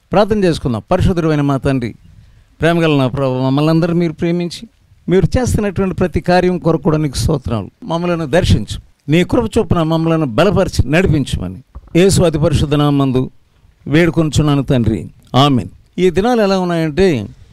ప్రార్థన చేసుకుందాం పరిశుద్ధుడైన మా తండ్రి ప్రేమగల నా ప్రభు మమ్మల్ని అందరూ మీరు ప్రేమించి మీరు చేస్తున్నటువంటి ప్రతి కార్యం కొరకు కూడా నీకు స్తోత్రాలు మమ్మల్ని దర్శించు నీ కృప చొప్పున మమ్మల్ని బలపరిచి నడిపించమని యేసు అతి పరిశుద్ధ నామందు వేడుకొంచున్నాను తండ్రి ఆమెన్ ఈ దినాలు ఎలా ఉన్నాయంటే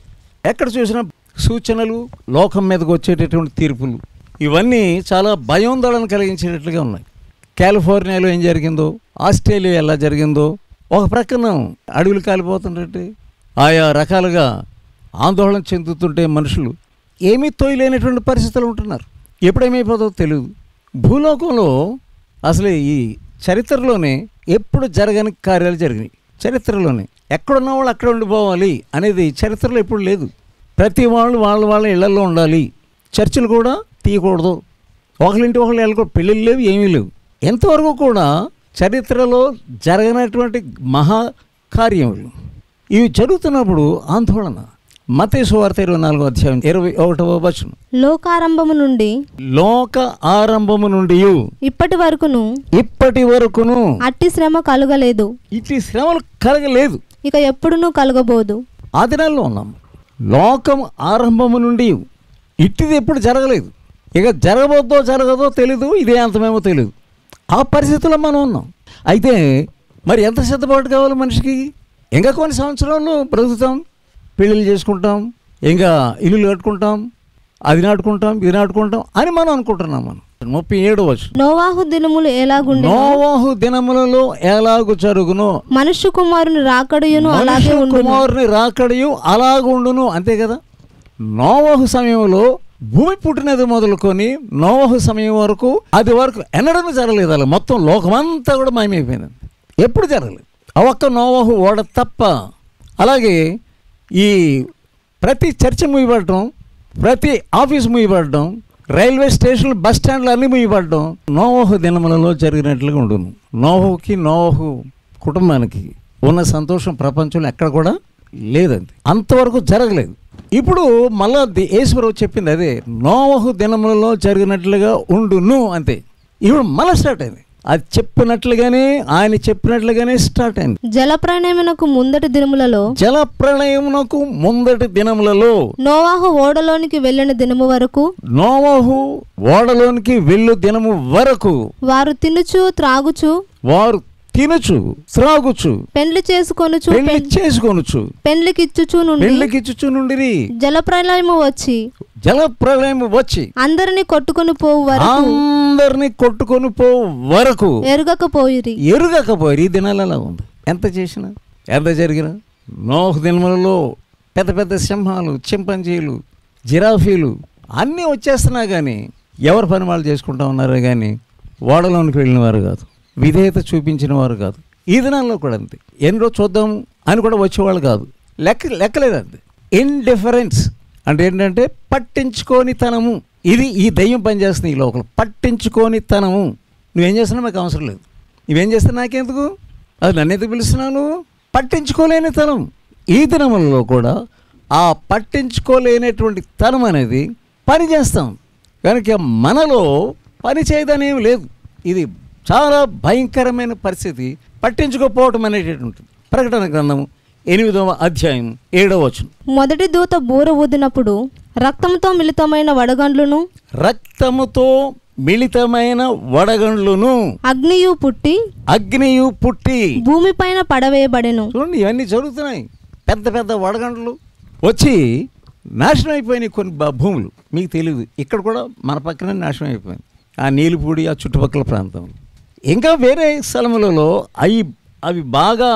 ఎక్కడ చూసినా సూచనలు లోకం మీదకి వచ్చేటటువంటి తీర్పులు ఇవన్నీ చాలా భయోందోళన కలిగించేటట్లుగా ఉన్నాయి కాలిఫోర్నియాలో ఏం జరిగిందో ఆస్ట్రేలియా ఎలా జరిగిందో ఒక ప్రక్కన అడవులు కాలిపోతుంటే ఆయా రకాలుగా ఆందోళన చెందుతుంటే మనుషులు ఏమీ తోయలేనటువంటి పరిస్థితులు ఉంటున్నారు ఎప్పుడేమైపోతుందో తెలియదు భూలోకంలో అసలు ఈ చరిత్రలోనే ఎప్పుడు జరగని కార్యాలు జరిగినాయి చరిత్రలోనే ఎక్కడున్న వాళ్ళు అక్కడ ఉండిపోవాలి అనేది చరిత్రలో ఎప్పుడు లేదు ప్రతి వాళ్ళు వాళ్ళ వాళ్ళ ఇళ్లలో ఉండాలి చర్చిలు కూడా తీయకూడదు ఒకరింటి ఒకళ్ళు వెళ్ళకూడదు పెళ్ళిళ్ళు లేవు ఏమీ లేవు ఎంతవరకు కూడా చరిత్రలో జరగనటువంటి మహా కార్యములు ఇవి జరుగుతున్నప్పుడు ఆందోళన మతేసు వార్త ఇరవై నాలుగో అధ్యాయం ఇరవై ఒకటవ వచనం లోకారంభము నుండి లోక ఆరంభము నుండి ఇప్పటి వరకును ఇప్పటి వరకును అట్టి శ్రమ కలుగలేదు ఇటు శ్రమలు కలగలేదు ఇక ఎప్పుడునూ కలగబోదు ఆ దినాల్లో ఉన్నాం లోకం ఆరంభము నుండి ఇట్టిది ఎప్పుడు జరగలేదు ఇక జరగబోద్దో జరగదో తెలీదు ఇదే అంతమేమో తెలియదు ఆ పరిస్థితుల్లో మనం ఉన్నాం అయితే మరి ఎంత సిద్ధపాటు కావాలి మనిషికి ఇంకా కొన్ని సంవత్సరాలు బ్రతుకుతాం పెళ్ళిళ్ళు చేసుకుంటాం ఇంకా ఇల్లులు కట్టుకుంటాం అది నాటుకుంటాం ఇది నాటుకుంటాం అని మనం అనుకుంటున్నాం మనం ముప్పై ఏడు వచ్చు నోవాహు దినములు ఎలాగుండే నోవాహు దినములలో ఎలాగు జరుగునో మనుష్య కుమారుని రాకడయును అలాగే మనుష్య ఉండును కుమారుని రాకడయు అలాగుండును అంతే కదా నోవహు సమయంలో భూమి పుట్టినది మొదలుకొని నోవహు సమయం వరకు అది వరకు ఎన్నడూ జరగలేదు అలా మొత్తం లోకమంతా కూడా మాయమైపోయింది ఎప్పుడు జరగలేదు ఆ ఒక్క నోవహు ఓడ తప్ప అలాగే ఈ ప్రతి చర్చ మూయబడటం ప్రతి ఆఫీస్ మూయబడటం రైల్వే స్టేషన్లు బస్ స్టాండ్లు అన్నీ మూయబడటం నోవహు దినములలో జరిగినట్లుగా ఉండును నోవహుకి నోవహు కుటుంబానికి ఉన్న సంతోషం ప్రపంచంలో ఎక్కడ కూడా లేదండి అంతవరకు జరగలేదు ఇప్పుడు మళ్ళా ది- యేసుప్రభు చెప్పింది అదే నోవహు దినములలో జరిగినట్లుగా ఉండును అంతే ఇప్పుడు మళ్ళీ స్టార్ట్ అయింది అది చెప్పినట్లుగానే ఆయన చెప్పినట్లుగానే స్టార్ట్ అయింది జల ప్రయాణమునకు ముందటి దినములలో జల ప్రళయమునకు ముందటి దినములలో నోవాహు ఓడలోనికి వెళ్ళిన దినము వరకు నోవహు ఓడలోనికి వెళ్ళు దినము వరకు వారు తినుచు త్రాగుచు వారు తినుచు త్రాగుచు పెండ్లి చేసుకొనుచు పెళ్లి పెం- చేసుకొనుచు పెండ్లికిచ్చుచు నుండి పెళ్లికిచ్చుచు నుండిరి జల ప్రళయము వచ్చి జల ప్రళయం వచ్చి అందరిని కొట్టుకొని పోవు వరకు అందరిని కొట్టుకొని పో వరకు ఎరుగకపోయిరి ఎరుగకపోయి ఈ దినాలు అలా ఉంది ఎంత చేసినా ఎంత జరిగినా నోహు దినములలో పెద్ద పెద్ద సింహాలు చింపంజీలు జిరాఫీలు అన్నీ వచ్చేస్తున్నా కానీ ఎవరు పని వాళ్ళు చేసుకుంటా ఉన్నారో కానీ ఓడలోనికి వెళ్ళిన వారు కాదు విధేయత చూపించిన వారు కాదు ఈ దినాల్లో కూడా అంతే ఎన్నో చూద్దాం అని కూడా వచ్చేవాళ్ళు కాదు లెక్క లెక్కలేదు అంతే ఇండిఫరెన్స్ అంటే ఏంటంటే పట్టించుకోని తనము ఇది ఈ దయ్యం పనిచేస్తుంది ఈ లోకల్ పట్టించుకోని తనము నువ్వేం చేస్తున్నా నాకు అవసరం లేదు నువ్వేం చేస్తే నాకెందుకు అది నన్ను ఎందుకు పిలుస్తున్నావు నువ్వు పట్టించుకోలేని తనం ఈ దినములలో కూడా ఆ పట్టించుకోలేనటువంటి తనం అనేది పని చేస్తాం కనుక మనలో పని చేయదనేం లేదు ఇది చాలా భయంకరమైన పరిస్థితి పట్టించుకోపోవటం అనేటటువంటి ప్రకటన గ్రంథం ఎనిమిదవ అధ్యాయం ఏడవ వచనం మొదటి దూత బూర ఊదినప్పుడు రక్తంతో మిళితమైన వడగండ్లును రక్తముతో మిళితమైన వడగండ్లును అగ్నియు పుట్టి అగ్నియు పుట్టి భూమిపైన పడవేయబడెను చూడండి ఇవన్నీ జరుగుతున్నాయి పెద్ద పెద్ద వడగండ్లు వచ్చి నాశనం అయిపోయినాయి కొన్ని బ- భూములు మీకు తెలియదు ఇక్కడ కూడా మన పక్కన నాశనం అయిపోయింది ఆ నీలుపూడి ఆ చుట్టుపక్కల ప్రాంతంలో ఇంకా వేరే స్థలములలో అవి అవి బాగా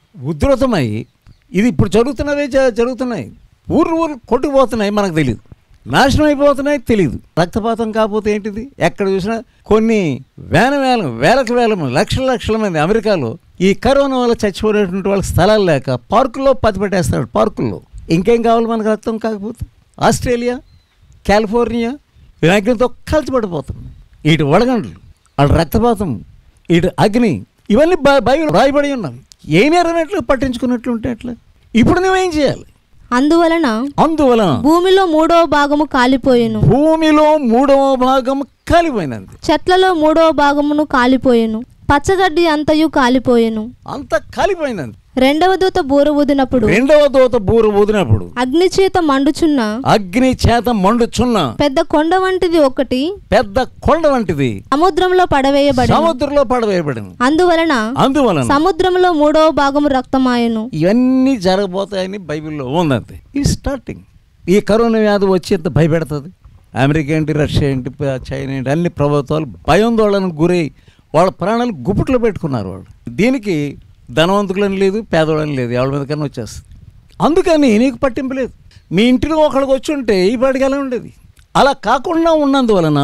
ఉధృతమై ఇది ఇప్పుడు జరుగుతున్నవే జ- జరుగుతున్నాయి ఊరు ఊరు కొట్టుకుపోతున్నాయి మనకు తెలియదు నాశనం అయిపోతున్నాయి తెలియదు రక్తపాతం కాకపోతే ఏంటిది ఎక్కడ చూసినా కొన్ని వేల వేల వేలకు వేల మంది లక్షల లక్షల మంది అమెరికాలో ఈ కరోనా వల్ల చచ్చిపోయినటువంటి వాళ్ళ స్థలాలు లేక పార్కుల్లో పత్తి పెట్టేస్తాడు పార్కుల్లో ఇంకేం కావాలి మనకు రక్తం కాకపోతే ఆస్ట్రేలియా కాలిఫోర్నియా అగ్నితో కలిసిపడిపోతుంది ఇటు వడగండ్లు అటు రక్తపాతం ఇటు అగ్ని ఇవన్నీ బై బైబిల్ రాయబడి ఉన్నవి ఏమీ ఎరనట్లు పట్టించుకున్నట్లు ఉంటే ఎట్లా ఇప్పుడు నువ్వేం చేయాలి అందువలన అందువలన భూమిలో మూడవ భాగము కాలిపోయెను భూమిలో మూడవ భాగం కాలిపోయినది చెట్లలో మూడవ భాగమును కాలిపోయెను పచ్చగడ్డి అంతయు కాలిపోయెను అంత కాలిపోయిందండి రెండవ దూత బూర ఊదినప్పుడు రెండవ దూత బూర ఊదినప్పుడు అగ్ని చేత మండుచున్న అగ్ని చేత మండుచున్న పెద్ద కొండ వంటిది ఒకటి పెద్ద కొండ వంటిది సముద్రంలో పడవేయబడి సముద్రంలో పడవేయబడింది అందువలన అందువలన సముద్రంలో మూడవ భాగము రక్తమాయను ఇవన్నీ జరగబోతాయని బైబిల్లో ఉందంతే ఇది స్టార్టింగ్ ఈ కరోనా వ్యాధి వచ్చేంత భయపెడుతుంది అమెరికా ఏంటి రష్యా ఏంటి ప- చైనా ఏంటి అన్ని ప్రభుత్వాలు భయాందోళనకు గురై వాళ్ళ ప్రాణాలు గుప్పుట్లో పెట్టుకున్నారు వాళ్ళు దీనికి ధనవంతులని లేదు పేదవాళ్ళని లేదు ఎవరి మీద కన్నా వచ్చేస్తుంది అందుకని నీకు పట్టింపు లేదు మీ ఇంటిలో ఒకడికి వచ్చి ఉంటే ఈ పాటికి ఎలా ఉండేది అలా కాకుండా ఉన్నందువలన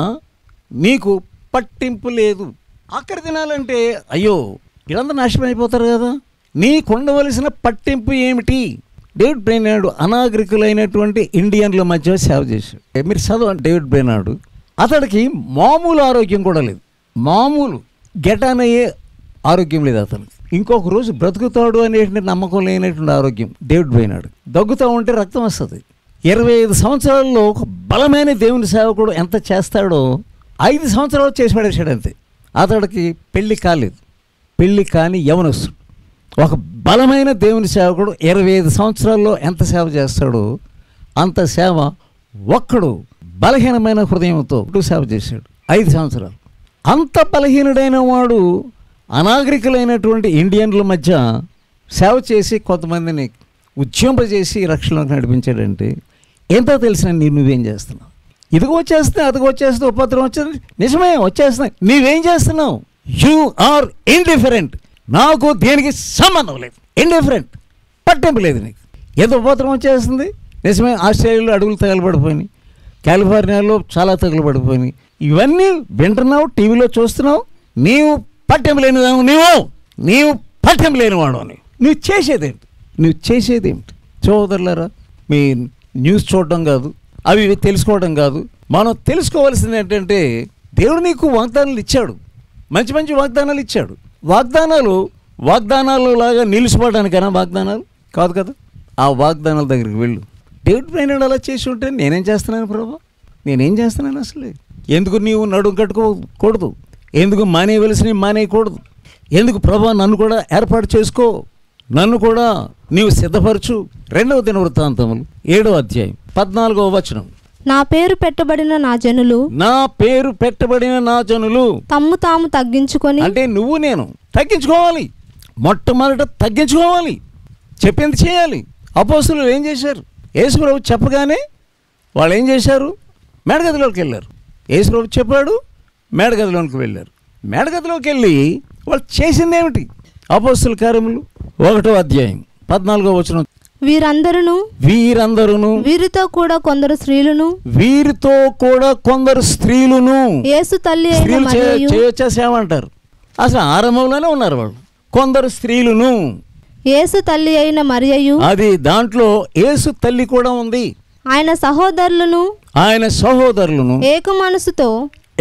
నీకు పట్టింపు లేదు ఆఖరి తినాలంటే అయ్యో వీళ్ళందరూ నాశనం అయిపోతారు కదా నీకు ఉండవలసిన పట్టింపు ఏమిటి డేవిడ్ బ్రెయినాడు అనాగరికులైనటువంటి ఇండియన్ల మధ్య సేవ చేశాడు ఏ మీరు చదవండి డేవిడ్ బ్రెయినాడు అతడికి మామూలు ఆరోగ్యం కూడా లేదు మామూలు గెటాన్ అయ్యే ఆరోగ్యం లేదు అతనికి ఇంకొక రోజు బ్రతుకుతాడు అనేటువంటి నమ్మకం లేనటువంటి ఆరోగ్యం డేవిడ్ బ్రెయినాడు దగ్గుతూ ఉంటే రక్తం వస్తుంది ఇరవై ఐదు సంవత్సరాల్లో ఒక బలమైన దేవుని సేవకుడు ఎంత చేస్తాడో ఐదు సంవత్సరాలు చేసి పడేసాడు అంతే అతడికి పెళ్లి కాలేదు పెళ్లి కాని యవనస్తుడు ఒక బలమైన దేవుని సేవకుడు ఇరవై ఐదు సంవత్సరాల్లో ఎంత సేవ చేస్తాడో అంత సేవ ఒక్కడు బలహీనమైన హృదయంతో ఇటు సేవ చేశాడు ఐదు సంవత్సరాలు అంత బలహీనుడైన వాడు అనాగరికులైనటువంటి ఇండియన్ల మధ్య సేవ చేసి కొంతమందిని ఉద్యమింపజేసి రక్షణలోకి నడిపించాడంటే ఎంతో తెలిసిన నీ నువ్వేం చేస్తున్నావు ఇదిగో వచ్చేస్తున్నా అదిగో వచ్చేస్తే ఉపద్రవం వచ్చేది నిజమే వచ్చేస్తున్నాయి నీవేం చేస్తున్నావు యు ఆర్ ఇండిఫరెంట్ నాకు దేనికి సంబంధం లేదు ఇండిఫరెంట్ పట్టింపు లేదు నీకు ఎంత ఉపద్రవం వచ్చేస్తుంది నిజమే ఆస్ట్రేలియాలో అడుగులు తగలబడిపోయినాయి కాలిఫోర్నియాలో చాలా తగలబడిపోయినాయి ఇవన్నీ వింటున్నావు టీవీలో చూస్తున్నావు నీవు పట్టింపు లేనిదావు నీవు నీవు పట్టింపు లేనివాడు అని నువ్వు చేసేదేంటి నువ్వు చేసేదేంటి సోదరులారా మీ న్యూస్ చూడడం కాదు అవి ఇవి తెలుసుకోవడం కాదు మనం తెలుసుకోవాల్సింది ఏంటంటే దేవుడు నీకు వాగ్దానాలు ఇచ్చాడు మంచి మంచి వాగ్దానాలు ఇచ్చాడు వాగ్దానాలు వాగ్దానాలు లాగా నిలిచిపోవడానికైనా వాగ్దానాలు కాదు కదా ఆ వాగ్దానాల దగ్గరికి వెళ్ళు డేవిడ్ బ్రైనడ్ అలా చేసి ఉంటే నేనేం చేస్తున్నాను ప్రభా నేనేం చేస్తున్నాను అసలే ఎందుకు నీవు నడుము కట్టుకోకూడదు ఎందుకు మానేయవలసినవి మానేయకూడదు ఎందుకు ప్రభా నన్ను కూడా ఏర్పాటు చేసుకో నన్ను కూడా నీవు సిద్ధపరచు రెండవ దిన వృత్తాంతములు ఏడవ అధ్యాయం పద్నాలుగవ వచనం నా పేరు పెట్టబడిన నా జనులు నా పేరు పెట్టబడిన నా జనులు తమ్ము తాము తగ్గించుకొని అంటే నువ్వు నేను తగ్గించుకోవాలి మొట్టమొదట తగ్గించుకోవాలి చెప్పింది చేయాలి అపోస్తులు ఏం చేశారు యేసుప్రభు చెప్పగానే వాళ్ళు ఏం చేశారు మేడగదిలోకి వెళ్ళారు యేసుప్రభు చెప్పాడు మేడగదిలోకి వెళ్ళారు మేడగదిలోకి వెళ్ళి వాళ్ళు చేసింది ఏమిటి అపోస్తుల కార్యములు ఒకటో అధ్యాయం పద్నాలుగో వచనం వీరందరూ వీరందరూను వీరితో కూడా కొందరు స్త్రీలను వీరితో కూడా కొందరు స్త్రీలును యేసు తల్లి అయిన స్త్రీలు చే- మరియయు చేయొచ్చా సేవ అంటారు అసలు ఆరంభంలోనే ఉన్నారు వాళ్ళు కొందరు స్త్రీలును యేసు తల్లి అయిన మరియయు అది దాంట్లో యేసు తల్లి కూడా ఉంది ఆయన సహోదరులను ఆయన సహోదరులను ఏక మనసుతో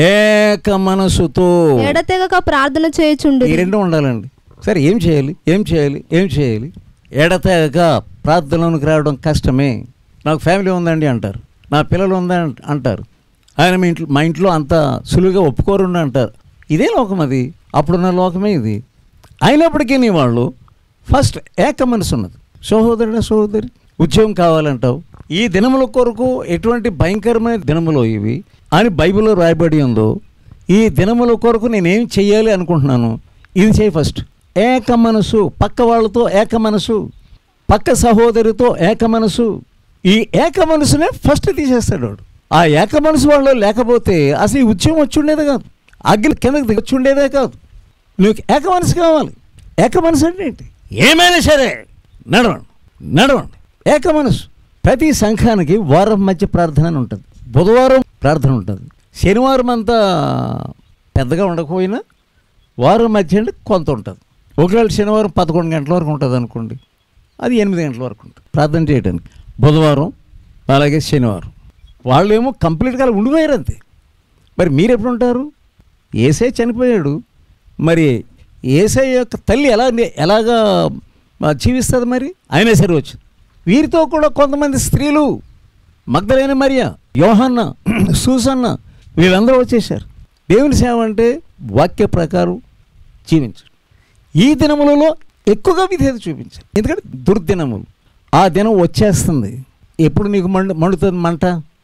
ఏక మనసుతో ఎడతెగక ప్రార్థన చేయుచుండు ఈ రెండు ఉండాలండి సరే ఏం చేయాలి ఏం చేయాలి ఏం చేయాలి ఎడతెగక ప్రార్థనలోనికి రావడం కష్టమే నాకు ఫ్యామిలీ ఉందండి అంటారు నా పిల్లలు ఉందని అంటారు ఆయన మీ ఇంట్లో మా ఇంట్లో అంత సులువుగా ఒప్పుకోరు అంటారు ఇదే లోకం అది అప్పుడున్న లోకమే ఇది అయినప్పటికీ నీ వాళ్ళు ఫస్ట్ ఏక మనసు ఉన్నది సహోదరుడ సహోదరి ఉద్యోగం కావాలంటావు ఈ దినముల కొరకు ఎటువంటి భయంకరమైన దినములు ఇవి అని బైబిల్లో రాయబడి ఉందో ఈ దినముల కొరకు నేనేం చెయ్యాలి అనుకుంటున్నాను ఇది చేయి ఫస్ట్ ఏక మనసు పక్క వాళ్ళతో ఏక మనసు పక్క సహోదరితో ఏక మనసు ఈ ఏక మనసునే ఫస్ట్ తీసేస్తాడు వాడు ఆ ఏక మనసు వాళ్ళు లేకపోతే అసలు ఈ ఉద్యమం వచ్చి ఉండేదే కాదు అగ్ని కిందకి దిగొచ్చి ఉండేదే కాదు నువ్వు ఏక మనసు కావాలి ఏక మనసు అంటే ఏంటి ఏమైనా సరే నడవండి నడవండి ఏక మనసు ప్రతి సంఘానికి వారం మధ్య ప్రార్థన అని ఉంటుంది బుధవారం ప్రార్థన ఉంటుంది శనివారం అంతా పెద్దగా ఉండకపోయినా వారం మధ్య అంటే కొంత ఉంటుంది ఒకవేళ శనివారం పదకొండు గంటల వరకు ఉంటుంది అనుకోండి అది ఎనిమిది గంటల వరకు ఉంటుంది ప్రార్థన చేయడానికి బుధవారం అలాగే శనివారం వాళ్ళేమో కంప్లీట్గా అలా ఉండిపోయారు అంతే మరి మీరు ఎప్పుడు ఉంటారు ఏసై చనిపోయాడు మరి ఏసై యొక్క తల్లి ఎలా ఎలాగా ఆ, జీవిస్తుంది మరి అయినా సరే వచ్చింది వీరితో కూడా కొంతమంది స్త్రీలు మగ్ధలైన మరియా యోహన్న సూసన్న వీళ్ళందరూ వచ్చేసారు దేవుని సేవ అంటే వాక్య ప్రకారం జీవించు ఈ దినములలో ఎక్కువగా విధేయత చూపించాలి ఎందుకంటే దుర్దినములు ఆ దినం వచ్చేస్తుంది ఎప్పుడు నీకు మండు మండుతుంది మంట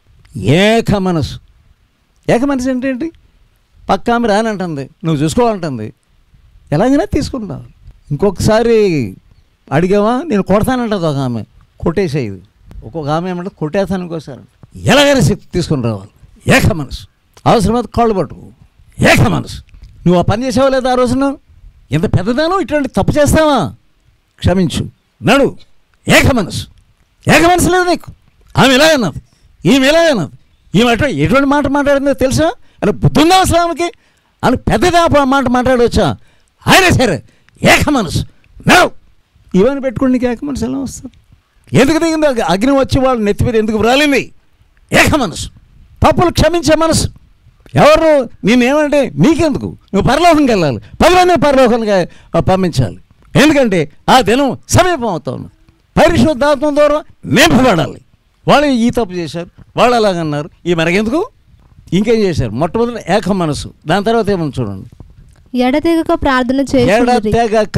ఏక మనసు ఏక మనసు అంటే ఏంటి పక్క ఆమె రానంటుంది నువ్వు చూసుకోవాలంటుంది ఎలాగైనా తీసుకుంటావు ఇంకొకసారి అడిగావా నేను కొడతానంటది ఒక ఆమె కొట్టేసేది ఒక్కొక్క ఆమె ఏమంటే కొట్టేస్తాను ఇంకోసారి ఎలాగైనా శక్తి తీసుకుని రావాలి ఏక మనసు అవసరమైతే కాళ్ళు పట్టుకో ఏక మనసు నువ్వు ఆ పని చేసావా లేదా ఆ రోజున ఇంత పెద్దదాను ఇటువంటి తప్పు చేస్తావా క్షమించు నడు ఏక మనసు ఏక మనసు లేదు నీకు ఆమె ఎలాగన్నది ఈమె ఎలాగన్నది ఈమె అటు ఎటువంటి మాట మాట్లాడిందో తెలుసా అని బుద్ధుందా అసలు ఆమెకి అని పెద్దదా ఆ మాట మాట్లాడవచ్చా అయినా సరే ఏక మనసు నడు ఇవన్నీ పెట్టుకుని నీకు ఏక మనసు ఎలా వస్తుంది ఎందుకు దిగింది అగ్- అగ్ని వచ్చి వాళ్ళు నెత్తి మీద ఎందుకు రాలింది ఏక మనసు తప్పులు క్షమించే మనసు ఎవరు నేనేమంటే నీకెందుకు నువ్వు పరలోకంకి వెళ్ళాలి పది మంది పరలోకానికి ఆ, పంపించాలి ఎందుకంటే ఆ దినం సమీపం అవుతా ఉన్నది పరిశుద్ధాత్మ ద్వారా నింపబడాలి వాళ్ళు ఈ తప్పు చేశారు వాళ్ళు అలాగన్నారు ఈ మనకెందుకు ఇంకేం చేశారు మొట్టమొదటి ఏక మనసు దాని తర్వాత ఏమో చూడండి ఎడతెగక ప్రార్థన చేయుచుండిరి ఎడతెగక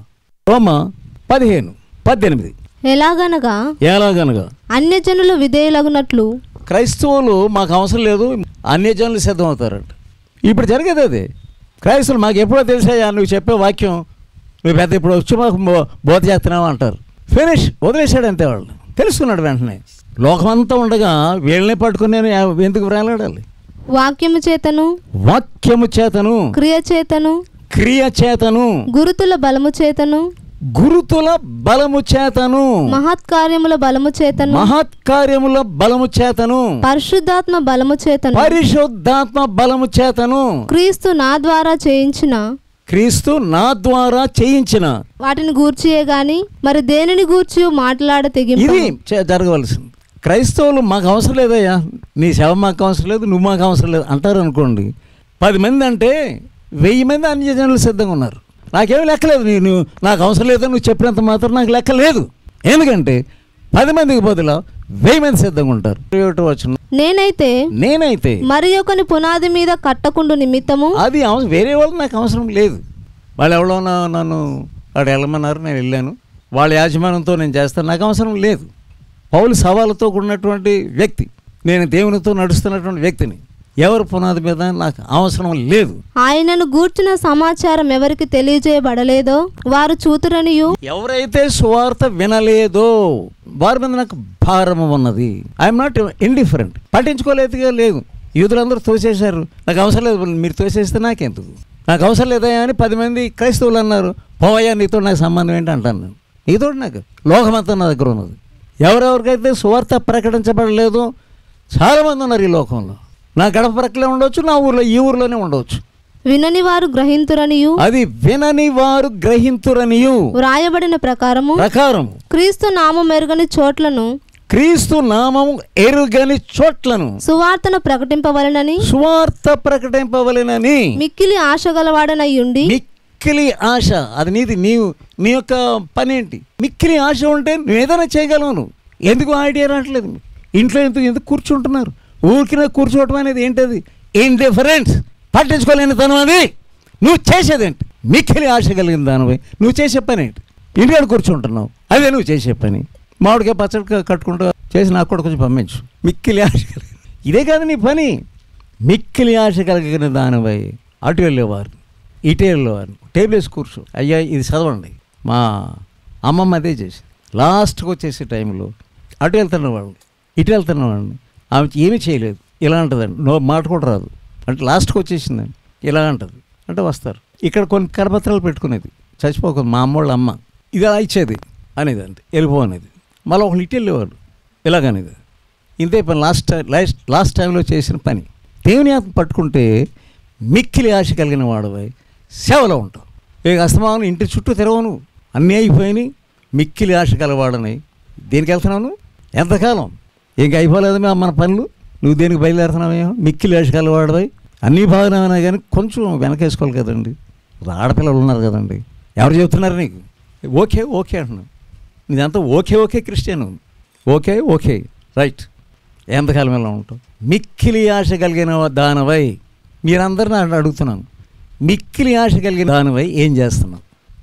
రోమ పదిహేను పద్దెనిమిది ఎలాగనగా ఎలాగనగా అన్యజనులు విధేయులగునట్లు క్రైస్తవులు మాకు అవసరం లేదు అన్యజనులు సిద్ధం అవుతారంట ఇప్పుడు జరిగేది అది క్రైస్తవులు మాకు ఎప్పుడో తెలిసాయా నువ్వు చెప్పే వాక్యం నువ్వు పెద్ద ఇప్పుడు వచ్చి మాకు బో- బోధ చేస్తున్నావు అంటారు ఫినిష్ వదిలేశాడు అంతే వాళ్ళు తెలుసుకున్నాడు వెంటనే లోకమంతా ఉండగా వీళ్ళని పట్టుకుని నేను ఎందుకు వేలాడాలి వాక్యము చేతను వాక్యము చేతను క్రియ చేతను క్రియ చేతను గురుతుల బలము చేతను గురుతుల బలము చేతను మహత్కార్యముల బలము చేతను మహత్కార్యముల బలము చేతను పరిశుద్ధాత్మ బలము చేతను పరిశుద్ధాత్మ బలము చేతను క్రీస్తు నా ద్వారా చేయించిన క్రీస్తు నా ద్వారా చేయించిన వాటిని గూర్చియే గాని మరి దేనిని గూర్చి మాట్లాడ తెగింపు ఇది చే- జరగవలసింది క్రైస్తవులు మాకు అవసరం లేదయ్యా నీ సేవ మాకు అవసరం లేదు నువ్వు మాకు అవసరం లేదు అంటారు అనుకోండి పది మంది అంటే వెయ్యి మంది అన్య జనులు సిద్ధంగా ఉన్నారు నాకేమీ లెక్కలేదు నేను నాకు అవసరం లేదని నువ్వు చెప్పినంత మాత్రం నాకు లెక్క లేదు ఎందుకంటే పది మందికి బదులు వెయ్యి మంది సిద్ధంగా ఉంటారు ఒకటో వచనం. నేనైతే నేనైతే మరి ఒకని పునాది మీద కట్టకుండు నిమిత్తము అది అవసరం వేరే వాళ్ళు నాకు అవసరం లేదు వాళ్ళు ఎవరో నా- నన్ను వాడు వెళ్ళమన్నారు నేను వెళ్ళాను వాళ్ళ యాజమాన్యంతో నేను చేస్తాను నాకు అవసరం లేదు పౌలు సవాళ్ళతో కూడినటువంటి వ్యక్తి నేను దేవునితో నడుస్తున్నటువంటి వ్యక్తిని ఎవరు పునాది మీద నాకు అవసరం లేదు ఆయనను గూర్చిన సమాచారం ఎవరికి తెలియజేయబడలేదో వారు చూతురనియు ఎవరైతే సువార్త వినలేదో వారి మీద నాకు భారం ఉన్నది ఐఎమ్ నాట్ ఇండిఫరెంట్ పట్టించుకోలేదుగా లేదు యూదులందరూ తోసేశారు నాకు అవసరం లేదు మీరు తోసేస్తే నాకెందుకు నాకు అవసరం లేదయ్యా అని పది మంది క్రైస్తవులు అన్నారు పోవయ్యా నీతో నాకు సంబంధం ఏంటి అంటాను నేను నీతో నాకు లోకమంతా నా దగ్గర ఉన్నది ఎవరెవరికైతే సువార్త ప్రకటించబడలేదు చాలామంది ఉన్నారు ఈ లోకంలో నా గడప ప్రక్కలే ఉండవచ్చు నా ఊర్లో ఈ ఊర్లోనే ఉండవచ్చు వినని వారు గ్రహింతురనియు అది వినని వారు గ్రహింతురనియు వ్రాయబడిన ప్రకారము ప్రకారం క్రీస్తు నామం మెరుగని చోట్లను క్రీస్తు నామం ఎరుగని చోట్లను సువార్తను ప్రకటింపవలనని సువార్త ప్రకటింపవలెనని మిక్కిలి ఆశగలవాడనై ఉండి మిక్కిలి ఆశ అది నీది నీవు నీ యొక్క పని ఏంటి మిక్కిలి ఆశ ఉంటే నువ్వు ఏదైనా చేయగలవు నువ్వు ఎందుకు ఐడియా రావట్లేదు ఇంట్లో ఎందుకు ఎందుకు కూర్చుంటున్నారు ఊరికిన కూర్చోవటం అనేది ఏంటది ఇండిఫరెన్స్ పట్టించుకోలేని తనం అది నువ్వు చేసేదేంటి మిక్కిలి ఆశ కలిగిన దానివై నువ్వు చేసే పని ఏంటి ఇంటికాడ కూర్చుంటున్నావు అదే నువ్వు చేసే పని మామిడికాయ పచ్చడి క- కట్టుకుంటూ చేసి నాకు కూడా కొంచెం పంపించు మిక్కిలి ఆశ కలిగిన ఇదే కాదు నీ పని మిక్కిలి ఆశ కలిగిన దానివై అటు వెళ్ళేవారు ఇటు వెళ్ళేవారు టేబుల్ వేసి కూర్చో అయ్యా ఇది చదవండి మా అమ్మమ్మ అదే చేసి లాస్ట్కి వచ్చేసే టైంలో అటు వెళ్తున్న వాళ్ళు ఇటు వెళ్తున్న వాళ్ళని ఆమె ఏమీ చేయలేదు ఇలా అంటదండి నో మాట కూడా రాదు అంటే లాస్ట్కి వచ్చేసిందండి ఇలా అంటది అంటే వస్తారు ఇక్కడ కొన్ని కరపత్రాలు పెట్టుకునేది చచ్చిపోకుండా మా అమ్మోళ్ళ అమ్మ ఇది అలా ఇచ్చేది అనేది అంటే వెళ్ళిపో అనేది మళ్ళీ ఒకళ్ళు ఇటు వెళ్ళేవాడు ఇలాగనేది ఇంతే పని లాస్ట్ టైం లాస్ట్ లాస్ట్ టైంలో చేసిన పని దేవుని ఆత్మ పట్టుకుంటే మిక్కిలి ఆశ కలిగిన వాడవై సేవలో ఉంటావు ఇక అస్తమానం ఇంటి చుట్టూ తిరగవు నువ్వు అన్నీ అయిపోయినాయి మిక్కిలి ఆశ కలవాడని దేనికి వెళ్తున్నావు నువ్వు ఎంతకాలం ఇంక అయిపోలేదు మేము మన పనులు నువ్వు దేనికి బయలుదేరుతున్నావేమో మిక్కిలి ఆశ కలవాడవై అన్నీ బాగానే ఉన్నాయి కానీ కొంచెం వెనకేసుకోవాలి కదండి ఆడపిల్లలు ఉన్నారు కదండి ఎవరు చెబుతున్నారు నీకు ఓకే ఓకే అంటున్నావు ఇదంతా okay okay Christian okay okay right ఎంతకాలం ఇలా ఉంటావు మిక్కిలి ఆశ కలిగిన దానవై మీరందరూ నన్ను అడుగుతున్నాను మిక్కిలి ఆశ కలిగిన దానివై ఏం చేస్తున్నావు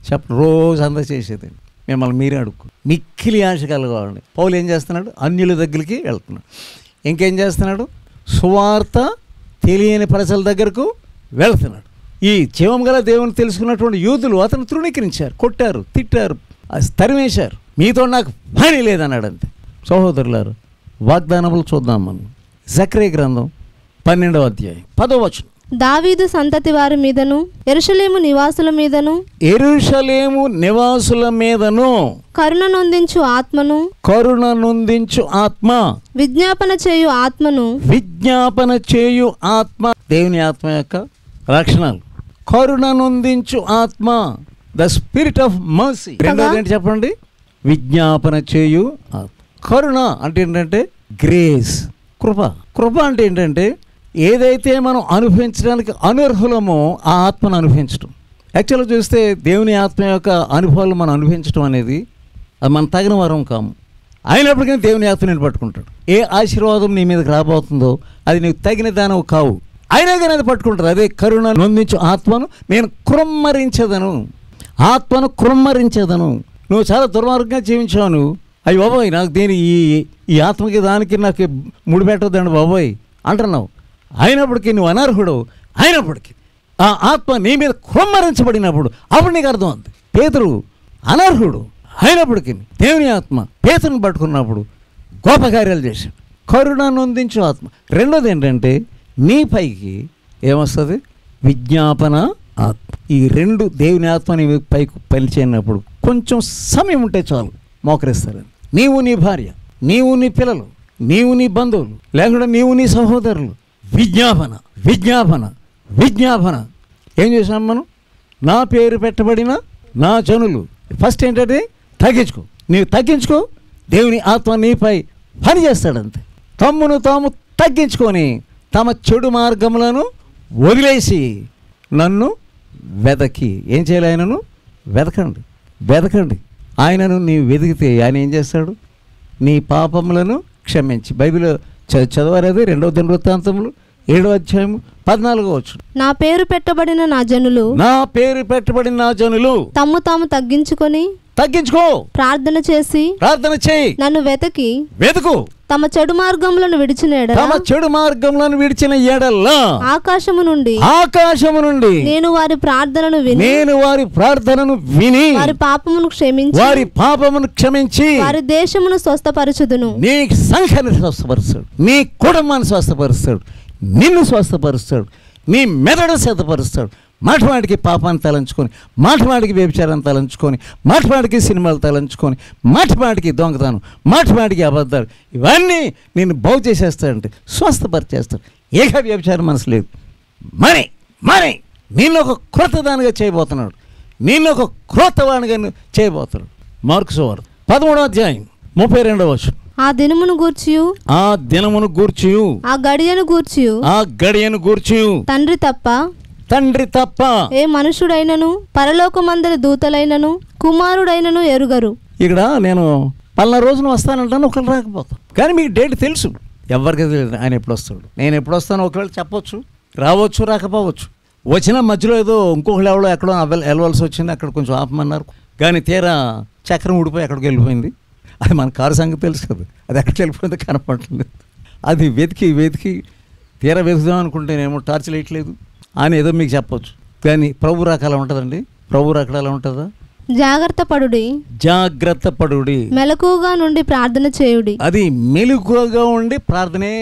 చెప్పండి రోజు అంతా చేసేది మిమ్మల్ని మీరే అడుక్కు మిక్కిలి ఆశ కలగాలండి పౌలు ఏం చేస్తున్నాడు అన్యుల దగ్గరికి వెళ్తున్నాడు ఇంకేం చేస్తున్నాడు సువార్త తెలియని ప్రజల దగ్గరకు వెళ్తున్నాడు ఈ జీవం గల దేవుని తెలుసుకున్నటువంటి యూదులు అతను తృణీకరించారు కొట్టారు తిట్టారు అది తరిమేశారు మీతో నాకు పని లేదన్నాడు అంతే సహోదరులారు వాగ్దానములు చూద్దాం మనం జక్రే గ్రంథం పన్నెండవ అధ్యాయం పదో వచనం దావీదు సంతతి వారి మీదను ఎరుషలేము నివాసుల మీదను ఎరుషలేము నివాసుల మీదను కరుణ నొందించు ఆత్మను కరుణ నొందించు ఆత్మ విజ్ఞాపన చేయు ఆత్మను విజ్ఞాపన చేయు ఆత్మ దేవుని ఆత్మ యొక్క లక్షణాలు కరుణ నొందించు ఆత్మ ద స్పిరిట్ ఆఫ్ మర్సీ రెండోది ఏంటి చెప్పండి విజ్ఞాపన చేయు ఆత్మ కరుణ అంటే ఏంటంటే గ్రేస్ కృప కృప అంటే ఏంటంటే ఏదైతే మనం అనుభవించడానికి అనర్హులమో ఆ ఆత్మను అనుభవించడం యాక్చువల్గా చూస్తే దేవుని ఆత్మ యొక్క అనుభవాలు మనం అనుభవించడం అనేది అది మన తగిన వరం కాము అయినప్పటికీ దేవుని ఆత్మ నేను పట్టుకుంటాడు ఏ ఆశీర్వాదం నీ మీదకి రాబోతుందో అది నీకు తగిన దానవు కావు అయినా కానీ అది పట్టుకుంటుంది అదే కరుణ నొందించు ఆత్మను నేను కృమ్మరించదను ఆత్మను కృమ్మరించదను నువ్వు చాలా దుర్మార్గంగా జీవించావు నువ్వు అయ్యి బాబోయ్ నాకు దీని ఈ ఈ ఆత్మకి దానికి నాకు ముడిపెట్టొద్దండి బాబోయ్ అంటున్నావు అయినప్పటికీ నువ్వు అనర్హుడు అయినప్పటికీ ఆ ఆత్మ నీ మీద కృమ్మరించబడినప్పుడు అప్పుడు నీకు అర్థం అవుతుంది పేతురు అనర్హుడు అయినప్పటికీ దేవుని ఆత్మ పేతుని పట్టుకున్నప్పుడు గొప్ప కార్యాలు చేశాడు కరుణ నొందించు ఆత్మ రెండోది ఏంటంటే నీ పైకి ఏమొస్తుంది విజ్ఞాపన ఆత్మ ఈ రెండు దేవుని ఆత్మ నీ పైకి పనిచేయనప్పుడు కొంచెం సమయం ఉంటే చాలు మోకరిస్తారు నీవు నీ భార్య నీవు నీ పిల్లలు నీవు నీ బంధువులు లేకుండా నీవు నీ సహోదరులు విజ్ఞాపన విజ్ఞాపన విజ్ఞాపన ఏం చేసాం మనం నా పేరు పెట్టబడిన నా జనులు ఫస్ట్ ఏంటంటే తగ్గించుకో నీవు తగ్గించుకో దేవుని ఆత్మ నీపై పని చేస్తాడంతే తమ్మును తాము తగ్గించుకొని తమ చెడు మార్గములను వదిలేసి నన్ను వెదకి ఏం చేయాలి ఆయనను వెదకండి వెదకండి ఆయనను నీవు వెతికితే ఆయన ఏం చేస్తాడు నీ పాపములను క్షమించి బైబిల్ చ- చదవరేది రెండవ దినవృత్తాంతములు ఏడో అధ్యాయం పద్నాలుగో వచ్చు నా పేరు పెట్టబడిన నా జనులు నా పేరు పెట్టబడిన నా జనులు తమ్ము తాము తగ్గించుకొని తగ్గించుకో ప్రార్థన చేసి ప్రార్థన చేయి నన్ను వెతకి వెతుకు తమ చెడు మార్గములను విడిచిన ఎడల తమ చెడు మార్గంలో విడిచిన ఎడల్లా ఆకాశము నుండి ఆకాశము నుండి నేను వారి ప్రార్థనను విని నేను వారి ప్రార్థనను విని వారి పాపమును క్షమించి వారి పాపమును క్షమించి వారి దేశమును స్వస్థపరచుదును నీ సంఖ్యను స్వస్థపరుస్తాడు నీ కుటుంబాన్ని స్వస్థపరుస్తాడు నిన్ను స్వస్థపరుస్తాడు నీ మెదడు సిద్ధపరుస్తాడు మాటమాటికి పాపాన్ని తలంచుకొని మాటమాటికి వ్యభిచారాన్ని తలంచుకొని మాటమాటికి సినిమాలు తలంచుకొని మాటమాటికి దొంగతనం మాటమాటికి అబద్ధాలు ఇవన్నీ నిన్ను బాగు చేసేస్తాడంటే స్వస్థపరిచేస్తాడు ఏక వ్యభిచారం మనసు లేదు మనీ మనీ నిన్ను ఒక క్రొత్త దానిగా చేయబోతున్నాడు నిన్ను ఒక క్రొత్తవానిగా చేయబోతున్నాడు మార్కు సువార్త పదమూడవ అధ్యాయం ముప్పై రెండవ వచ్చు ఆ దినమును గూర్చియు ఆ దినమును గూర్చియు ఆ గడియను గూర్చియు ఆ గడియను గూర్చియు తండ్రి తప్ప తండ్రి తప్ప ఏ మనుషుడైనను పరలోకమందరి దూతలైనను కుమారుడైనను ఎరుగరు ఇక్కడ నేను పలానా రోజున వస్తానంటాను ఒకళ్ళు రాకపోతాం కానీ మీకు డేట్ తెలుసు ఎవరికి తెలియదు ఆయన ఎప్పుడు వస్తాడు నేను ఎప్పుడు వస్తానో ఒకవేళ చెప్పొచ్చు రావచ్చు రాకపోవచ్చు వచ్చిన మధ్యలో ఏదో ఇంకొకళ్ళు ఎవడో ఎక్కడో అవ్వ- వెళ్ళవలసి వచ్చింది అక్కడ కొంచెం ఆపమన్నారు కానీ తీరా చక్రం ఊడిపోయి ఎక్కడికి వెళ్ళిపోయింది అది మన కారు సంగతి తెలుసు కదా అది ఎక్కడికి వెళ్ళిపోయిందో కనపడలేదు అది వెతికి వెతికి తీరా వెతుకుదాం అనుకుంటేనేమో టార్చ్ లైట్ లేదు అని ఏదో మీకు చెప్పొచ్చు కానీ ప్రభు రకాల ఉంటుందండి ప్రభు రకాల ఉంటుందా జాగ్రత్త పడుడి జాగ్రత్త పడుడి మెలకుగా నుండి ప్రార్థన చేయుడి అది మెలుగుగా ఉండి ప్రార్థనే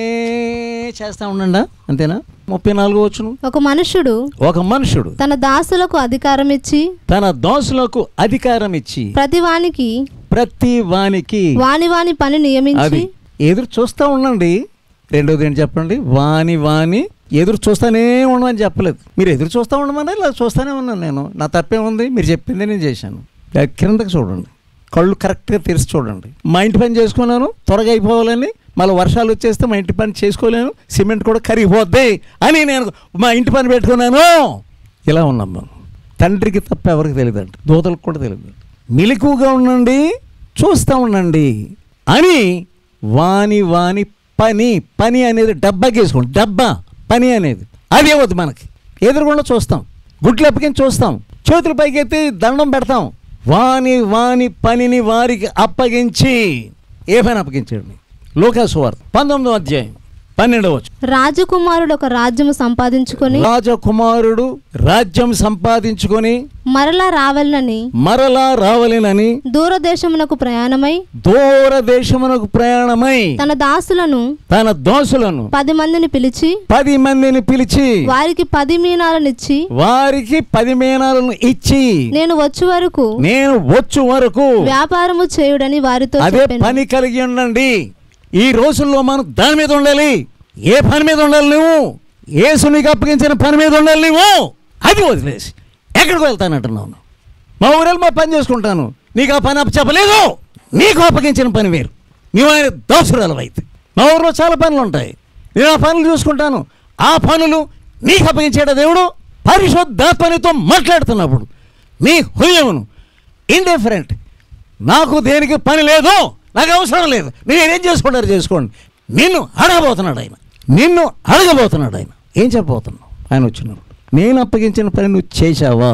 చేస్తా ఉండండా అంతేనా ముప్పై నాలుగు వచ్చును ఒక మనుష్యుడు ఒక మనుషుడు తన దాసులకు అధికారం ఇచ్చి తన దోసులకు అధికారం ఇచ్చి ప్రతి వానికి ప్రతి వానికి వాని వాని పని నియమించి అది ఎదురు చూస్తూ ఉండండి రెండోది ఏంటి చెప్పండి వాని వాని ఎదురు చూస్తానే ఉండమని చెప్పలేదు మీరు ఎదురు చూస్తూ ఉండమని ఇలా చూస్తూనే ఉన్నాను నేను నా తప్పే ఉంది మీరు చెప్పింది నేను చేశాను ఇక కిందకి చూడండి కళ్ళు కరెక్ట్గా తెరిచి చూడండి మా ఇంటి పని చేసుకున్నాను త్వరగా అయిపోవాలని మళ్ళీ వర్షాలు వచ్చేస్తే మా ఇంటి పని చేసుకోలేను సిమెంట్ కూడా కరిగిపోద్ది అని నేను మా ఇంటి పని పెట్టుకున్నాను ఇలా ఉన్నాం మనం తండ్రికి తప్ప ఎవరికి తెలియదంట దూతలకు కూడా తెలియదు మెలకుగా ఉండండి చూస్తూ ఉండండి అని వాని వాని పని పని అనేది డబ్బా గీసుకోండి డబ్బా పని అనేది అది వద్దు మనకి ఎదురుకుండా చూస్తాం గుడ్లు అప్పకించి చూస్తాం చేతులు పైకెత్తి దండం పెడతాం వాని వాని పనిని వారికి అప్పగించి ఏ పని అప్పగించండి లోకాసు వార్త పంతొమ్మిదో అధ్యాయం పన్నెండవ వచ్చు రాజకుమారుడు ఒక రాజ్యము సంపాదించుకొని రాజకుమారుడు రాజ్యం సంపాదించుకొని మరలా రావాలని మరలా రావలేనని దూరదేశమునకు ప్రయాణమై దూరదేశమునకు ప్రయాణమై తన దాసులను తన దోసులను పది మందిని పిలిచి పది మందిని పిలిచి వారికి పది మీనాలనిచ్చి వారికి పది మేనాలను ఇచ్చి నేను వచ్చే వరకు నేను వచ్చు వరకు వ్యాపారము చేయుడని వారితో అదే చెప్పాను పని కలిగి ఉండండి ఈ రోజుల్లో మనం దాని మీద ఉండాలి ఏ పని మీద ఉండాలి నువ్వు ఏసు నీకు అప్పగించిన పని మీద ఉండాలి నువ్వు అది వదిలేసి ఎక్కడికి వెళ్తానంటున్నావు నువ్వు? మా ఊరెళ్ళి మా పని చేసుకుంటాను నీకు ఆ పని అప్ప చెప్పలేదు నీకు అప్పగించిన పని వేరు నువ్వు ఆయన దోసురాలు అయితే మా ఊరిలో చాలా పనులు ఉంటాయి నేను ఆ పనులు చూసుకుంటాను ఆ పనులు నీకు అప్పగించేట దేవుడు పరిశుద్ధాత్మనితో మాట్లాడుతున్నప్పుడు నీ హృదయమును ఇండిఫరెంట్ నాకు దేనికి పని లేదు నాకు అవసరం లేదు మీరు ఏం చేసుకుంటారు చేసుకోండి నిన్ను అడగబోతున్నాడు ఆయన నిన్ను అడగబోతున్నాడు ఆయన ఏం చెప్పబోతున్నావు ఆయన వచ్చినప్పుడు నేను అప్పగించిన పని నువ్వు చేశావా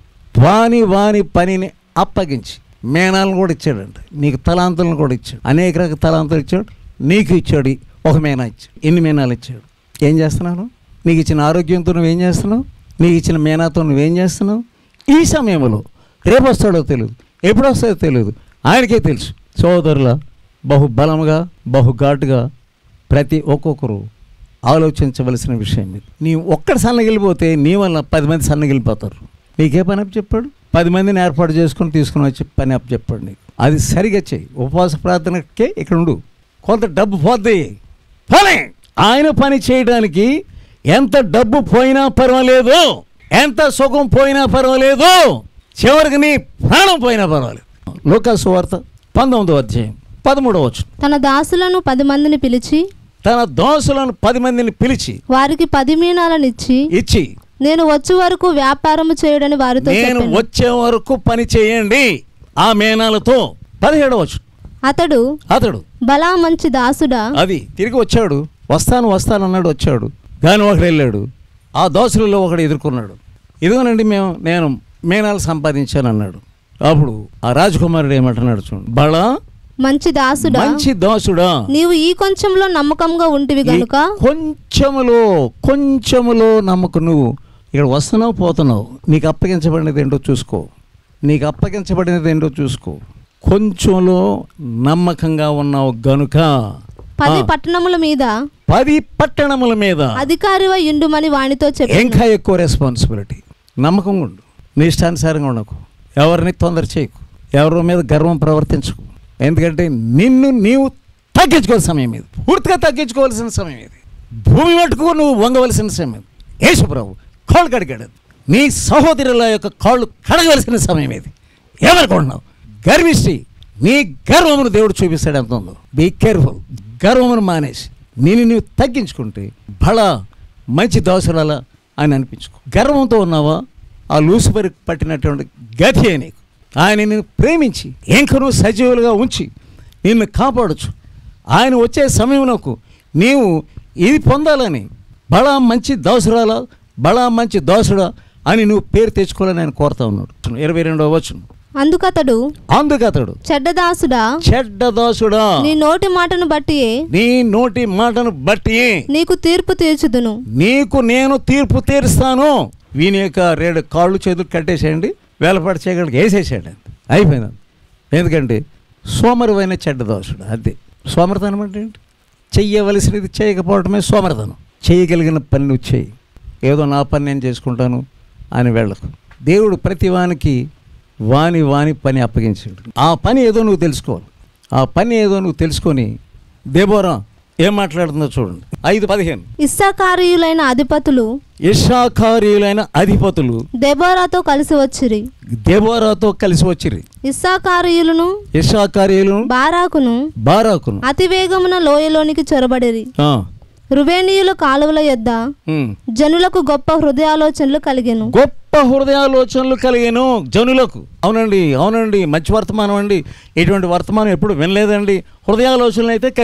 వాని వాని పనిని అప్పగించి మేనాలను కూడా ఇచ్చాడంట నీకు తలాంతులను కూడా ఇచ్చాడు అనేక రకాల తలాంతులు ఇచ్చాడు నీకు ఇచ్చాడు ఒక మేనా ఇచ్చాడు ఎన్ని మేనాలు ఇచ్చాడు ఏం చేస్తున్నాను నీకు ఇచ్చిన ఆరోగ్యంతో నువ్వేం చేస్తున్నావు నీకు ఇచ్చిన మేనాతో నువ్వేం చేస్తున్నావు ఈ సమయంలో రేపు వస్తాడో తెలియదు ఎప్పుడు వస్తాడో తెలియదు ఆయనకే తెలుసు సోదరుల బహు బలముగా బహు ఘాటుగా ప్రతి ఒక్కొక్కరు ఆలోచించవలసిన విషయం ఇది నీ ఒక్కడ సన్నగిలిపోతే నీ వల్ల పది మంది సన్నగిలిపోతారు నీకే పని అప్పు చెప్పాడు పది మందిని ఏర్పాటు చేసుకొని తీసుకుని వచ్చి పని అప్పు చెప్పాడు నీకు అది సరిగా చెయ్యి ఉపవాస ప్రార్థనకే ఇక్కడ ఉండు కొంత డబ్బు పోద్ది పోలే ఆయన పని చేయడానికి ఎంత డబ్బు పోయినా పర్వాలేదు ఎంత సుఖం పోయినా పర్వాలేదు చివరికి నీ ప్రాణం పోయినా పర్వాలేదు లోకాసు వార్త పంతొమ్మిదో అధ్యాయం పదమూడవ వచ్చు తన దాసులను పది మందిని పిలిచి తన దోసులను పది మందిని పిలిచి వారికి పది మీనాలనిచ్చి ఇచ్చి నేను వచ్చే వరకు వ్యాపారము చేయుడని వారితో నేను చెప్పాను వచ్చే వరకు పని చేయండి ఆ మేనాలతో పదిహేడవచ్చు అతడు అతడు బలా మంచి దాసుడా అది తిరిగి వచ్చాడు వస్తాను వస్తాను అన్నాడు వచ్చాడు దాని ఒకడు వెళ్ళాడు ఆ దోసులలో ఒకడు ఎదుర్కొన్నాడు ఇదిగోనండి మేము నేను మేనాలు సంపాదించాను అన్నాడు అప్పుడు ఆ రాజకుమారుడు ఏమంటున్నాడు చూడు బళ మంచి దాసుడా మంచి దోసుడా నీవు ఈ కొంచెంలో నమ్మకంగా ఉంటివి ఈ గనుక కొంచెములో కొంచెములో నమ్మకు నువ్వు ఇక్కడ వస్తున్నావు పోతున్నావు నీకు అప్పగించబడినది ఏంటో చూసుకో నీకు అప్పగించబడినది ఏంటో చూసుకో కొంచెంలో నమ్మకంగా ఉన్నావు గనుక పది ఆ, పట్టణముల మీద పది పట్టణముల మీద అధికారిగా ఇండుమని వానితో చెప్పాను ఇంకా ఎక్కువ రెస్పాన్సిబిలిటీ నమ్మకం ఉండు నీ ఇష్టానుసారంగా ఉండకు ఎవరిని తొందర చేయకు ఎవరి మీద గర్వం ప్రవర్తించకు ఎందుకంటే నిన్ను నీవు తగ్గించుకోవాల్సిన సమయం ఇది పూర్తిగా తగ్గించుకోవాల్సిన సమయం ఇది భూమి మట్టుకు నువ్వు వంగవలసిన సమయం ఇది యేసు ప్రభు కాళ్ళు కడిగాడు నీ సహోదరుల యొక్క కాళ్ళు కడగవలసిన సమయం ఇది ఏమనుకుంటున్నావు గర్విష్టి నీ గర్వమును దేవుడు చూపిస్తాడు ఎంత ఉందో బీ కేర్ఫుల్ గర్వమును మానేసి నేను నువ్వు తగ్గించుకుంటే బళ మంచి దోసరాల అని అనిపించుకో గర్వంతో ఉన్నావా ఆ లూసిఫర్ పట్టినటువంటి గతి నీకు ఆయన నిన్ను ప్రేమించి ఎంకను సజీవులుగా ఉంచి నిన్ను కాపాడచ్చు ఆయన వచ్చే సమయంలోకు నీవు ఇది పొందాలని బళ మంచి దోసరాల బళ మంచి దోసుడా అని నువ్వు పేరు తెచ్చుకోవాలని ఆయన కోరుతా ఉన్నాడు ఇరవై రెండవ వచ్చును అందుకతడు అందుకతడు చెడ్డదాసుడా చెడ్డ దోసుడా నీ నోటి మాటను బట్టి నీ నోటి మాటను బట్టి నీకు తీర్పు తీర్చుదును నీకు నేను తీర్పు తీరుస్తాను వీని యొక్క రెండు కాళ్ళు చేతులు కట్టేసేయండి వేలపాటు చేయగలిగి వేసేసాడు అంతే అయిపోయింది అంతే. ఎందుకంటే సోమరువైన చెడ్డ దోషుడు అదే సోమరతనం అంటే ఏంటి చెయ్యవలసినది చేయకపోవడమే సోమరతనం చేయగలిగిన పని నువ్వు చేయి ఏదో నా పని నేను చేసుకుంటాను అని వెళ్ళకు దేవుడు ప్రతి వానికి వాని వాని పని అప్పగించాడు ఆ పని ఏదో నువ్వు తెలుసుకోవాలి ఆ పని ఏదో నువ్వు తెలుసుకొని దేబోరా ఏం మాట్లాడుతుందో చూడండి ఐదు పదిహేను ఇస్సాకారీయులైన అధిపతులు ఇషాకారీయులైన అధిపతులు దెబోరాతో కలిసి వచ్చిరి దేబోరాతో కలిసి వచ్చిరి ఇస్సాకారీయులను ఇషాకారీయులను బారాకును బారాకును అతివేగమున లోయలోనికి చొరబడిరి ఆ, రుబేనీయుల కాలువల యొద్ద ఉమ్. జనులకు గొప్ప హృదయాలోచనలు కలిగెను గొప్ప హృదయాలోచనలు కలిగాను జనులకు అవునండి అవునండి మంచి వర్తమానం అండి ఇటువంటి వర్తమానం ఎప్పుడు వినలేదండి హృదయాలోచనలు అయితే కలిగినాయి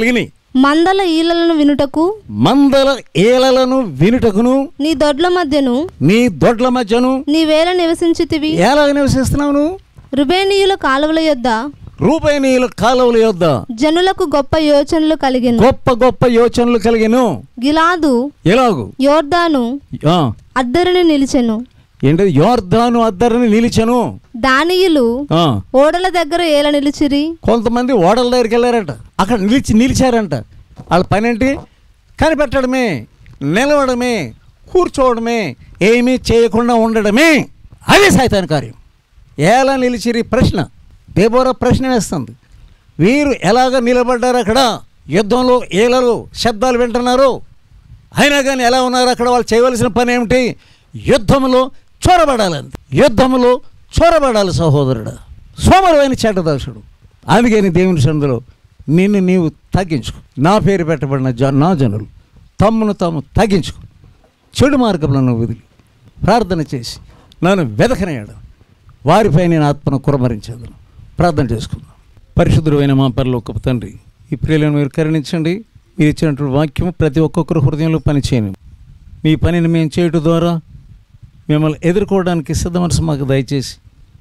మందల ఈలలను వినుటకు మందల ఏలలను వినుటకును నీ దొడ్ల మధ్యను నీ దొడ్ల మధ్యను నీవేళ నివసించితివి ఎలా నివసిస్తున్నావు నువ్వు రుబేనీయుల కాలువల యొద్ద రూపాయనీయుల కాలువల యొద్ద జనులకు గొప్ప యోచనలు కలిగెను గొప్ప గొప్ప యోచనలు కలిగెను గిలాదు ఎలాగు యోర్దాను ఆ, అద్దరిని నిలిచెను ఏంటి యోర్ధాను అద్దరిని నిలిచెను దానియులు ఆ, ఓడల దగ్గర ఏల నిలిచిరి కొంతమంది ఓడల దగ్గరికి వెళ్ళారంట అక్కడ నిలిచి నిలిచారంట వాళ్ళ పని ఏంటి కనిపెట్టడమే నిలవడమే కూర్చోవడమే ఏమీ చేయకుండా ఉండడమే అదే సైతాన్ కార్యం ఎలా నిలిచిరి ప్రశ్న దేబోరా ప్రశ్న వేస్తుంది వీరు ఎలాగ నిలబడ్డారు అక్కడ యుద్ధంలో ఏలలో శబ్దాలు వింటున్నారు అయినా కానీ ఎలా ఉన్నారు అక్కడ వాళ్ళు చేయవలసిన పని ఏమిటి యుద్ధంలో చొరబడాలంది యుద్ధంలో చొరబడాలి సహోదరుడు సోమరమైన చెడ్డదాసుడు అందుకని దేవుని సందులో నిన్ను నీవు తగ్గించుకో నా పేరు పెట్టబడిన జ నా జనులు తమ్మును తాము తగ్గించుకో చెడు మార్గంలో నువ్వు వదిలి ప్రార్థన చేసి నన్ను వెదకనేయడం వారిపై నేను ఆత్మను కురమరించేదను ప్రార్థన చేసుకుందాం పరిశుద్ధుడు అయిన మా పరలోకపు తండ్రి ఈ ప్రియులను మీరు కరుణించండి మీరు ఇచ్చినటువంటి వాక్యము ప్రతి ఒక్కొక్కరు హృదయంలో పనిచేయను మీ పనిని మేము చేయటం ద్వారా మిమ్మల్ని ఎదుర్కోవడానికి సిద్ధ మనసు మాకు దయచేసి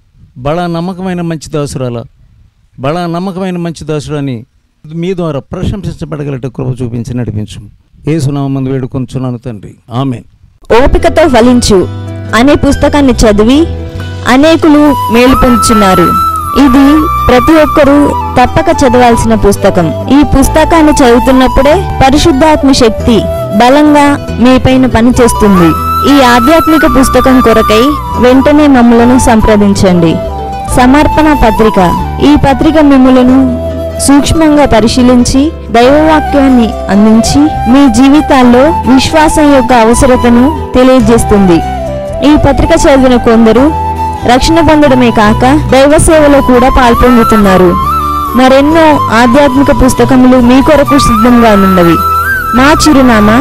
బడా నమ్మకమైన మంచి దాసురాల బడా నమ్మకమైన మంచి దాసురాని మీ ద్వారా ప్రశంసించబడగలట కృప చూపించి నడిపించు ఏసునామ మంది వేడుకొంచున్నాను తండ్రి ఆమె ఓపికతో ఫలించు అనే పుస్తకాన్ని చదివి అనేకులు మేలు పొందుచున్నారు ఇది ప్రతి ఒక్కరూ తప్పక చదవాల్సిన పుస్తకం ఈ పుస్తకాన్ని చదువుతున్నప్పుడే పరిశుద్ధాత్మ శక్తి బలంగా మీపైన పనిచేస్తుంది ఈ ఆధ్యాత్మిక పుస్తకం కొరకై వెంటనే మమ్మలను సంప్రదించండి సమర్పణ పత్రిక ఈ పత్రిక మిమ్ములను సూక్ష్మంగా పరిశీలించి దైవవాక్యాన్ని అందించి మీ జీవితాల్లో విశ్వాసం యొక్క అవసరతను తెలియజేస్తుంది ఈ పత్రిక చదివిన కొందరు రక్షణ పొందడమే కాక దైవ సేవలో కూడా పాల్పొందుతున్నారు మరెన్నో ఆధ్యాత్మిక పుస్తకములు మీ కొరకు సిద్ధంగా ఉన్నవి మా చిరునామా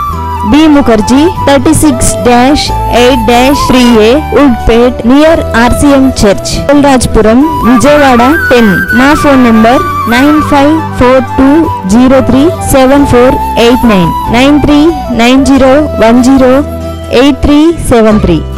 B Mukherjee thirty six dash eight dash three A ఉడ్పేట్ near RCM church Rajpuram Vijayawada ten మా phone number nine five four two zero three seven four eight nine nine three nine zero one zero eight three seven three